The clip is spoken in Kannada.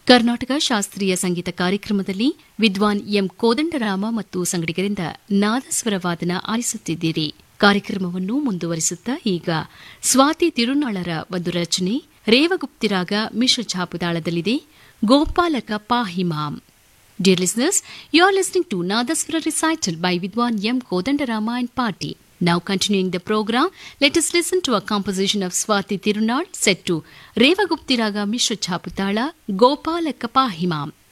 ಕರ್ನಾಟಕ ಶಾಸ್ತ್ರೀಯ ಸಂಗೀತ ಕಾರ್ಯಕ್ರಮದಲ್ಲಿ ವಿದ್ವಾನ್ ಎಂ ಕೋದಂಡರಾಮ ಮತ್ತು ಸಂಗಡಿಗರಿಂದ ನಾದಸ್ವರ ವಾದನ ಆಲಿಸುತ್ತಿದ್ದೀರಿ ಕಾರ್ಯಕ್ರಮವನ್ನು ಮುಂದುವರಿಸುತ್ತಾ ಈಗ ಸ್ವಾತಿ ತಿರುನಾಳರ ಒಂದು ರಚನೆ ರೇವಗುಪ್ತಿರಾಗ ಮಿಶ್ರ ಛಾಪುದಾಳದಲ್ಲಿದೆ ಗೋಪಾಲಕ ಪಾಹಿಮಾಂ Dear listeners, you are listening to Nadaswara recital by Vidwan M. Kodandarama and Party. Now continuing the program, let us listen to a composition of Swati Tirunal set to Revaguptiraga Mishra Chaputala Gopala Kapahimam.